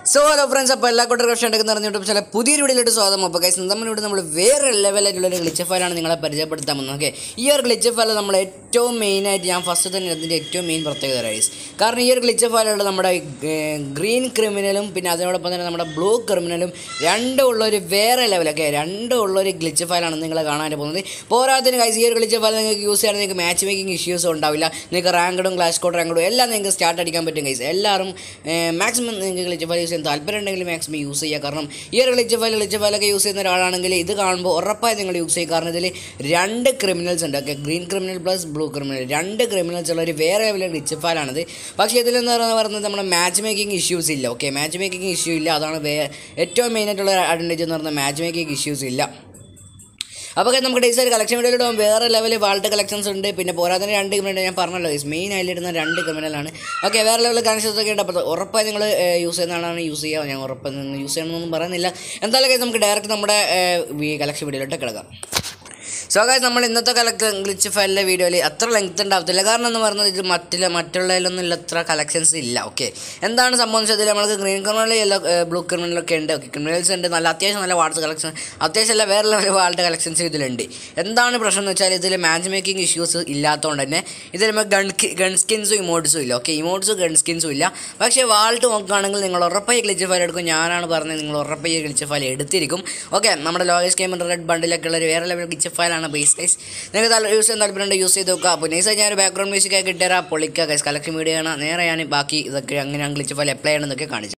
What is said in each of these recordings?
So hello friends അപ്പോൾ എല്ലാ കൂട്ടർ കഷ്ടം എടുക്കുന്ന പറഞ്ഞിട്ട് ചില പുതിയൊരു വീഡിയോയിലോട്ട് സ്വാഗതം അപ്പോൾ ഗൈസ് നമ്മളിവിടെ നമ്മൾ വേറെ ലെവലായിട്ടുള്ള ഒരു ഗ്ലിച്ച് ഫയലാണ് നിങ്ങളെ പരിചയപ്പെടുത്താൻ പോകുന്നത് ഓക്കെ ഈ ഒരു ഗ്ലിച്ച് ഫയൽ നമ്മൾ ഏറ്റവും മെയിനായിട്ട് ഞാൻ ഫസ്റ്റ് തന്നെ ഇതിൻ്റെ ഏറ്റവും മെയിൻ പ്രത്യേകത ഗൈസ് കാരണം ഈ ഒരു ഗ്ലിച്ച് ഫയലുള്ള നമ്മുടെ ഗ്രീൻ ക്രിമിനലും പിന്നെ അതിനോടൊപ്പം തന്നെ നമ്മുടെ ബ്ലൂ ക്രിമിനലും രണ്ടും ഉള്ള ഒരു വേറെ ലെവൽ ഓക്കെ രണ്ടും ഉള്ള ഒരു ഗ്ലിച്ച് ഫയലാണ് നിങ്ങൾ കാണാൻ പോകുന്നത് പോരാത്തിന് ഗൈസ് ഈ ഒരു ഗ്ലിച്ച് ഫയൽ നിങ്ങൾക്ക് യൂസ് ചെയ്യാൻ നിങ്ങൾക്ക് മാച്ച് മേക്കിംഗ് ഇഷ്യൂസ് ഉണ്ടാവില്ല നിങ്ങൾക്ക് റാങ്കഡും ക്ലാഷ് കോഡ് റാങ്കഡും എല്ലാം നിങ്ങൾക്ക് സ്റ്റാർട്ട് അടിക്കാൻ പറ്റും ഗൈസ് എല്ലാവരും മാക്സിമം നിങ്ങൾക്ക് ഗ്ലിച്ച് ഫയൽ യൂസ് ചെയ്യാൻ താല്പര്യം ഉണ്ടെങ്കിൽ മാക്സിമം യൂസ് ചെയ്യുക കാരണം ഈ ഒരു ഗ്ലിച്ച് ഫയൽ ഗ്ലിച്ച് ഫയലൊക്കെ യൂസ് ചെയ്യുന്ന ഒരാളാണെങ്കിൽ ഇത് കാണുമ്പോൾ ഉറപ്പായി നിങ്ങൾ യൂസ് ചെയ്യുക കാരണം ഇതിൽ രണ്ട് ക്രിമിനൽസ് ഉണ്ട് okay green criminal plus blue criminal രണ്ട് ക്രിമിനൽസ് ഉള്ള ഒരു വേറെ ലെവലിലെ ഗ്ലിച്ച് ഫയലാണിത് പക്ഷേ ഇതിലെന്ന് പറയുന്നത് പറയുന്നത് നമ്മുടെ മാച്ച് മേക്കിംഗ് ഇഷ്യൂസ് ഇല്ല ഓക്കെ മാച്ച് മേക്കിംഗ് ഇഷ്യൂ ഇല്ല അതാണ് വേ ഏറ്റവും മെയിനായിട്ടുള്ള അഡ്വാൻറ്റേജ് എന്ന് പറയുന്നത് മാച്ച് മേക്കിംഗ് ഇഷ്യൂസ് ഇല്ല അപ്പോൾ നമുക്ക് ഡേയ്സ് ഒരു കളക്ഷൻ വീഡിയോയിലൂടെ വേറെ ലെവലിൽ വാൾട്ട് കളക്ഷൻസ് ഉണ്ട് പിന്നെ പോരാതെ രണ്ട് ക്രിമിനൽ ഞാൻ പറഞ്ഞല്ലോ മെയിൻ ആയിലിടുന്ന രണ്ട് ക്രിമിനലാണ് ഓക്കെ വേറെ ലെവലിൽ കണക്ഷൻസ് ഒക്കെ ഉണ്ട് അപ്പോൾ ഉറപ്പായി നിങ്ങൾ യൂസ് ചെയ്യുന്നതാണ് യൂസ് ചെയ്യുക ഞാൻ ഉറപ്പായി നിങ്ങൾ യൂസ് ചെയ്യണമെന്നൊന്നും പറയുന്നില്ല എന്തായാലും guys, നമുക്ക് ഡയറക്റ്റ് നമ്മുടെ കളക്ഷൻ വീഡിയോയിലോട്ട് കിടക്കാം സോ ഗൈസ് നമ്മൾ ഇന്നത്തെ കളക്ഷൻ ഗ്ലിച്ച് ഫയലിലെ വീഡിയോയിൽ അത്ര ലെങ്ത് ഉണ്ടാവത്തില്ല കാരണം എന്ന് പറയുന്നത് ഇത് മറ്റുള്ള മറ്റുള്ളതിലൊന്നും ഇല്ല അത്ര കളക്ഷൻസ് ഇല്ല ഓക്കെ എന്താണ് സംഭവം വെച്ചാൽ നമുക്ക് ഗ്രീൻ ക്രിമിനൽ യെല്ലോ ബ്ലൂ ക്രിമിനലൊക്കെ ഉണ്ട് ഓക്കെ ക്രിമിനൽസ് ഉണ്ട് നല്ല അത്യാവശ്യം നല്ല വാർഡ്സ് കളക്ഷൻ അത്യാവശ്യം നല്ല വേറെ ലെവൽ വാൾട്ട് കളക്ഷൻസ് ഇതിലുണ്ട് എന്താണ് പ്രശ്നം എന്ന് വെച്ചാൽ ഇതിൽ മാച്ച് മേക്കിംഗ് ഇഷ്യൂസ് ഇല്ലാത്തതുകൊണ്ട് തന്നെ ഇതിൽ നമുക്ക് ഗൺ ഗൺ സ്കിൻസും ഇമോട്ട്സും ഇല്ല ഓക്കെ ഇമോട്ട്സും ഗൺ സ്കിൻസും ഇല്ല പക്ഷേ വാൾട്ട് നോക്കുകയാണെങ്കിൽ നിങ്ങൾ ഉറപ്പായി ഗ്ലിച്ച് ഫയൽ എടുക്കും ഞാനാണ് പറഞ്ഞത് നിങ്ങൾ ഉറപ്പായി ഗ്ലിച്ച് ഫയൽ എടുത്തിരിക്കും ഓക്കെ നമ്മുടെ ലോഗേഷ് ഗെയിമർ റെഡ് ബണ്ടിലൊക്കെ ഉള്ള ഒരു വേറെ ലെവൽ ഗ്ലിച്ച് ഫയലാണ് ബേസ് ഗൈസ് നിങ്ങൾക്ക് താല്പര്യം യൂസ് ചെയ്യാൻ താല്പര്യം യൂസ് ചെയ്ത് നോക്കുക അപ്പോൾ നൈസായി ഞാൻ ഒരു ബാക്ക്ഗ്രൗണ്ട് മ്യൂസിക് ആയി കിട്ടിയാൽ പൊളിക്കുക ഗൈസ് കളക്ഷൻ വീഡിയോ ആണ് നേരെ ഞാൻ ബാക്കി ഇതൊക്കെ അങ്ങനെ ഗ്ലിച്ച് ഫയൽ അപ്ലൈ ചെയ്യണമെന്നൊക്കെ കാണിച്ചു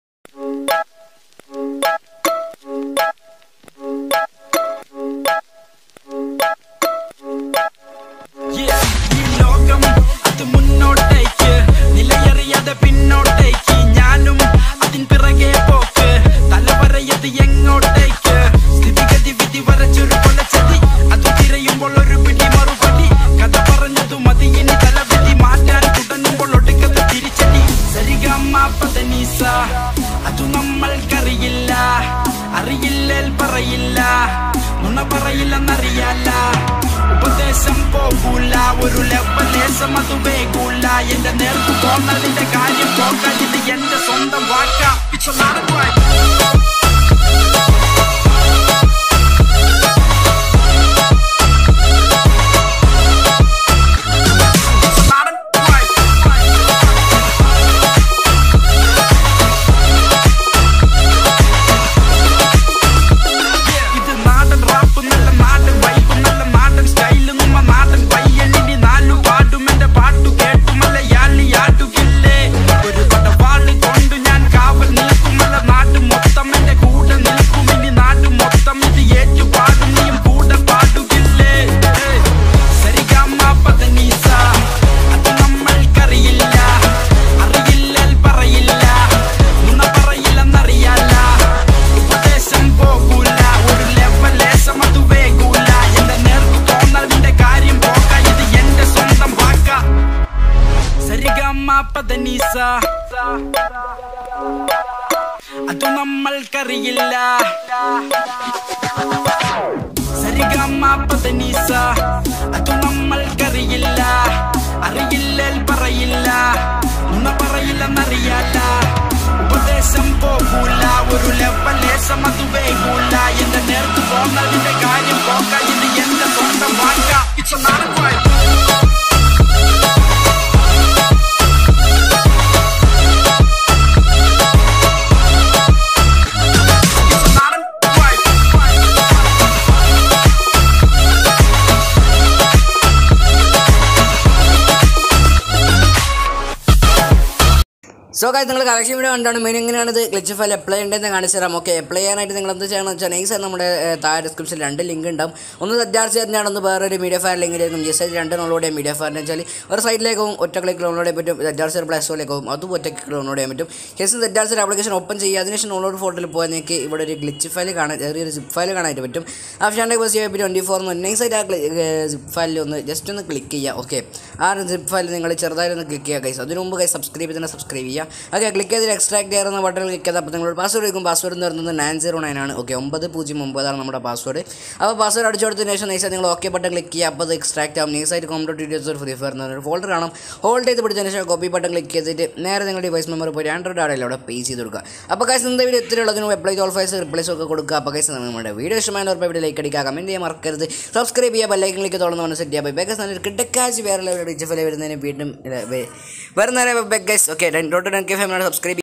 Yeah, ഈ ലോകം അത് മുന്നോട്ടേക്ക് നിലയറിയാതെ പിന്നോട്ടേക്ക് ഞാനും അതിൻ പിറകെ പോക്ക് തലവരയത് എങ്ങോട്ടേക്ക് സ്ഥിതിഗതി വിധി വരച്ചൊരു കൊലച്ചതി അത് തിരയുമ്പോൾ ഒരു പിടി മറുപടി കഥ പറഞ്ഞതു മതി ഇനി തലവിധി മാറ്റാൻ തുടങ്ങുമ്പോൾ ഒടുക്കത്ത് തിരിച്ചടി സരിഗമ്മ പതനീസ അതു നമ്മൾക്കറിയില്ല അറിയില്ലേൽ പറയില്ല നുണ പറയില്ലെന്നറിയാല ഉപദേശം പോകൂല ഒരു ലെവലേശം അത് വേകൂല എന്റെ നേർക്ക് പോന്നതിന്റെ കാര്യം പോകാൻ ഇത് എന്റെ സ്വന്തം വാക്ക It's a lot of work. It's a lot of work. ഇത് നാടൻ റാപ്പ് നല്ല നാടൻ വൈബ് നല്ല നാടൻ സ്റ്റൈല് നമ്മ നാടൻ പയ്യനിനി നാലു പാടും എന്റെ പാട്ടു കേട്ടു മലയാളി ആട്ടുകില്ലേ ഒരു പടവാള് കൊണ്ട് ഞാൻ കാവൽ നിൽക്കുമല്ല നാട് മൊത്തം എന്റെ കൂടെ നിൽക്കും ഇനി നാട് മൊത്തം ഇത് ഏറ്റു പാടും നീയും കൂടെ പാടുകില്ലേ ഏയ്. സരിഗമ പതനീസ അത് നമ്മൾക്കറിയില്ല അറിയില്ലൽ പറയില്ല നുണ പറയില്ലെന്നറിയാല ഉപദേശം പോകൂല ഒരു ലെവലേശം അത് വേകൂല എന്റെ നേർക്ക് തോന്നലിന്റെ കാര്യം പോക ഇത് എന്റെ സ്വന്തം വാക്ക സരിഗമ പതനീസ അത് നമ്മൾക്കറിയില്ല സരിഗമ പതനീസ അത് നമ്മൾക്കറിയില്ല അറിയില്ലേൽ പറയില്ല നുണ പറയില്ലെന്നറിയാല ഉപദേശം പോകൂല ഒരു ലെവലേശം അത് വേകൂല എന്റെ നേർക്ക് പോന്നതിന്റെ കാര്യം പോക്ക ഇത് എന്റെ സ്വന്തം വാക്ക It's a lot of work. It's a lot of work. So കാര്യം നിങ്ങൾ കളക്ഷൻ വീഡിയോ കണ്ടാണ് മെയിൻ എങ്ങനെയാണ് ഇത് ഗ്ലിച്ച് ഫയൽ അപ്ലൈ ചെയ്യേണ്ടതെന്ന് കാണിച്ചു തരാം ഓക്കെ അപ്ലൈ ചെയ്യാനായിട്ട് നിങ്ങൾ എന്ത് ചെയ്യണം വെച്ചാൽ നൈസ് നമ്മുടെ ഏഹ്, താഴെ ഡിസ്ക്രിപ്ഷനിൽ രണ്ട് ലിങ്ക് ഉണ്ടാവും ഒന്ന് സജ്ജാർച്ച് തന്നെയാണ് ഒന്ന് വേറൊരു മീഡിയ ഫയർ ലിങ്കിലേക്കും ജസ്റ്റ് രണ്ട് ഡൗൺലോഡ് ചെയ്യാം മീഡിയ ഫയറിന് വെച്ചാൽ ഒരു സൈഡിലേക്കും ഒറ്റ ക്ലിക്ക് ഡൗൺലോഡ് ചെയ്യാൻ പറ്റും സജ്ജാർച്ചർ പ്ലേ സ്റ്റോറിലേക്കും അതും ഒറ്റ ക്ലിക്ക് ഡൗൺലോഡ് ചെയ്യാൻ പറ്റും ശേഷം സജ്ജാർച്ചർ ആപ്ലിക്കേഷൻ ഓപ്പൺ ചെയ്യുക അതിനുശേഷം ഡൗൺലോഡ് ഫോട്ടോയിൽ പോയാൽ നിങ്ങൾക്ക് ഇവിടെ ഒരു ഗ്ലിച്ച് ഫയൽ കാണാൻ ചെറിയൊരു സിപ്പ് ഫയൽ കാണാനായിട്ട് പറ്റും ആപ്ഷൻ്റെ ബസ് ചെയ്യാൻ ട്വൻറ്റി ഫോർ എന്ന് നൈസ് ആയിട്ട് ആ സിപ്പ് ഫയലിൽ ഒന്ന് ജസ്റ്റ് ഒന്ന് ക്ലിക്ക് ചെയ്യുക ഓക്കെ ആ സിപ്പ് ഫയൽ നിങ്ങൾ ചെറുതായിട്ട് ഒന്ന് ക്ലിക്ക് ചെയ്യുക ഗൈസ് അതിന് മുമ്പ് ഗൈസ് സബ്സ്ക്രൈബ് ചെയ്താൽ സബ്സ്ക്രൈബ് ചെയ്യുക ഓക്കെ ക്ലിക്ക് ചെയ്തിട്ട് എക്സ്ട്രാക്ട് ചെയ്യുന്ന ബട്ടൺ ക്ലിക്ക് ചെയ്താൽ അപ്പോൾ നിങ്ങളുടെ പാസ്വേഡ് വയ്ക്കും പാസ്വേഡ് എന്ന് പറയുന്നത് നയൻ സീറോ നയൻ ആണ് ഓക്കെ ഒമ്പത് പൂജ്യം ഒമ്പതാണ് നമ്മുടെ പാസ്വേഡ് അപ്പോൾ പാസ്വേഡ് അടിച്ചു കൊടുത്തതിന് ശേഷം നൈസായി നിങ്ങൾ ഓക്കെ ബട്ടൺ ക്ലിക്ക് ചെയ്യുക അപ്പോൾ അത് എക്സ്ട്രാക്ട് ആവും നൈസായിട്ട് കോമ്പോ ഡീറ്റെയിൽസ് ഒരു ഫ്രീ ഫയർ എന്നൊരു ഫോൾഡർ കാണും ഹോൾഡ് ചെയ്ത് പിടിച്ചതിന് ശേഷം കോപ്പി ബട്ടൺ ക്ലിക്ക് ചെയ്തിട്ട് നേരെ നിങ്ങളുടെ ഡിവൈസ് മെമ്മറി പോയി ആൻഡ്രോയിഡ് ആടല്ലോ അവിടെ പേ ചെയ്ത് കൊടുക്കുക അപ്പോൾ കാശ് ഇന്നത്തെ വീഡിയോ ഇത്ര ഉള്ളതിന് അപ്ലൈ ഓൾ ഫൈസ് റിപ്ലേസ് ഒക്കെ കൊടുക്കുക അപ്പോൾ കാശ് നമ്മുടെ വീഡിയോ ഇഷ്ടമായ ഉറപ്പ് വീഡിയോ ലൈക്ക് അടിക്കുക കമൻറ്റ് ചെയ്യാൻ മറക്കരുത് സബ്സ്ക്രൈബ് ചെയ്യുക ബെല്ലൈക്കൻ ക്ലിക്ക് തുറന്ന് സെറ്റ് ചെയ്യുക ബൈ നല്ലൊരു കിടക്കാശ് വേറെ ലെവൽ ഡിച്ച് ഫലം വരുന്നതിന് വീണ്ടും വരുന്നവരെ ബെഗ് guys okay dot ten k ഫാമിലിയോട് സബ്സ്ക്രൈബ്